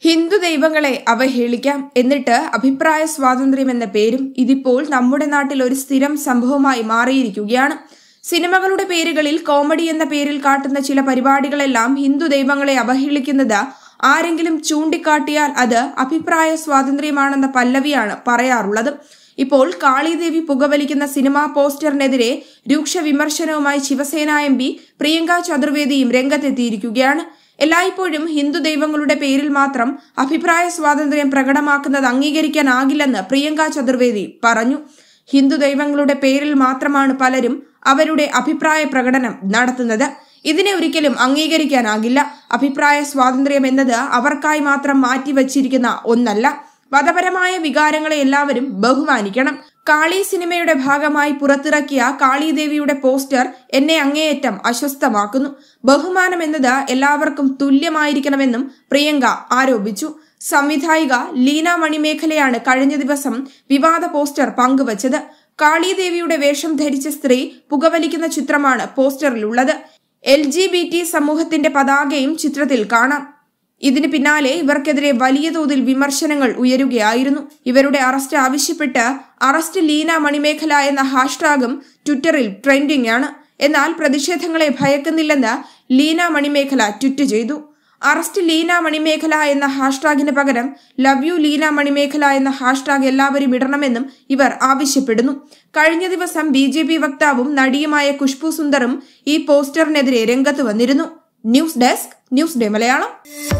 ഹിന്ദു ദൈവങ്ങളെ അവഹേളിക്കാം എന്നിട്ട് അഭിപ്രായ സ്വാതന്ത്ര്യം എന്ന പേരും ഇതിപ്പോൾ നമ്മുടെ നാട്ടിൽ ഒരു സ്ഥിരം സംഭവമായി മാറിയിരിക്കുകയാണ് സിനിമകളുടെ പേരുകളിൽ കോമഡി എന്ന പേരിൽ കാട്ടുന്ന ചില പരിപാടികളെല്ലാം ഹിന്ദു ദൈവങ്ങളെ അവഹേളിക്കുന്നത് ആരെങ്കിലും ചൂണ്ടിക്കാട്ടിയാൽ അത് അഭിപ്രായ സ്വാതന്ത്ര്യമാണെന്ന പല്ലവിയാണ് പറയാറുള്ളത് ഇപ്പോൾ കാളിദേവി പുകവലിക്കുന്ന സിനിമാ പോസ്റ്ററിനെതിരെ രൂക്ഷ വിമർശനവുമായി ശിവസേന എം പി പ്രിയങ്ക ചതുർവേദിയും രംഗത്തെത്തിയിരിക്കുകയാണ് എല്ലായ്പ്പോഴും ഹിന്ദു ദൈവങ്ങളുടെ പേരിൽ മാത്രം അഭിപ്രായ സ്വാതന്ത്ര്യം പ്രകടമാക്കുന്നത് അംഗീകരിക്കാനാകില്ലെന്ന് പ്രിയങ്ക ചതുർവേദി പറഞ്ഞു ഹിന്ദു ദൈവങ്ങളുടെ പേരിൽ മാത്രമാണ് പലരും അവരുടെ അഭിപ്രായ പ്രകടനം നടത്തുന്നത് ഇതിനെ ഒരിക്കലും അംഗീകരിക്കാനാകില്ല അഭിപ്രായ സ്വാതന്ത്ര്യം എന്നത് അവർക്കായി മാത്രം മാറ്റിവച്ചിരിക്കുന്ന ഒന്നല്ല മതപരമായ വികാരങ്ങളെ എല്ലാവരും ബഹുമാനിക്കണം കാളി സിനിമയുടെ ഭാഗമായി പുറത്തിറക്കിയ കാളിദേവിയുടെ പോസ്റ്റർ എന്നെ അങ്ങേയറ്റം അസ്വസ്ഥമാക്കുന്നു ബഹുമാനം എന്നത് എല്ലാവർക്കും തുല്യമായിരിക്കണമെന്നും പ്രിയങ്ക ആരോപിച്ചു സംവിധായിക ലീന മണിമേഖലയാണ് കഴിഞ്ഞ ദിവസം വിവാദ പോസ്റ്റർ പങ്കുവച്ചത് കാളിദേവിയുടെ വേഷം ധരിച്ച സ്ത്രീ പുകവലിക്കുന്ന ചിത്രമാണ് പോസ്റ്ററിലുള്ളത് എൽ ജി ബി ടി സമൂഹത്തിന്റെ പതാകയും ചിത്രത്തിൽ കാണാം ഇതിന് പിന്നാലെ ഇവർക്കെതിരെ വലിയ തോതിൽ വിമർശനങ്ങൾ ഉയരുകയായിരുന്നു ഇവരുടെ അറസ്റ്റ് ആവശ്യപ്പെട്ട് അറസ്റ്റ് ലീന മണിമേഖല എന്ന ഹാഷ്ടാഗും ട്വിറ്ററിൽ ട്രെൻഡിംഗ് ആണ് എന്നാൽ പ്രതിഷേധങ്ങളെ ഭയക്കുന്നില്ലെന്ന് ലീന മണിമേഖല ട്വിറ്റ് ചെയ്തു അറസ്റ്റ് ലീന മണിമേഖല എന്ന ഹാഷ്ടാഗിന് പകരം ലവ് യു ലീന മണിമേഖല എന്ന ഹാഷ്ടാഗ് എല്ലാവരും ഇടണമെന്നും ഇവർ ആവശ്യപ്പെടുന്നു കഴിഞ്ഞ ദിവസം ബി ജെ പി വക്താവും നടിയുമായ കുഷ്ബു സുന്ദറും ഈ പോസ്റ്ററിനെതിരെ രംഗത്ത് വന്നിരുന്നു news desk news day Malayalam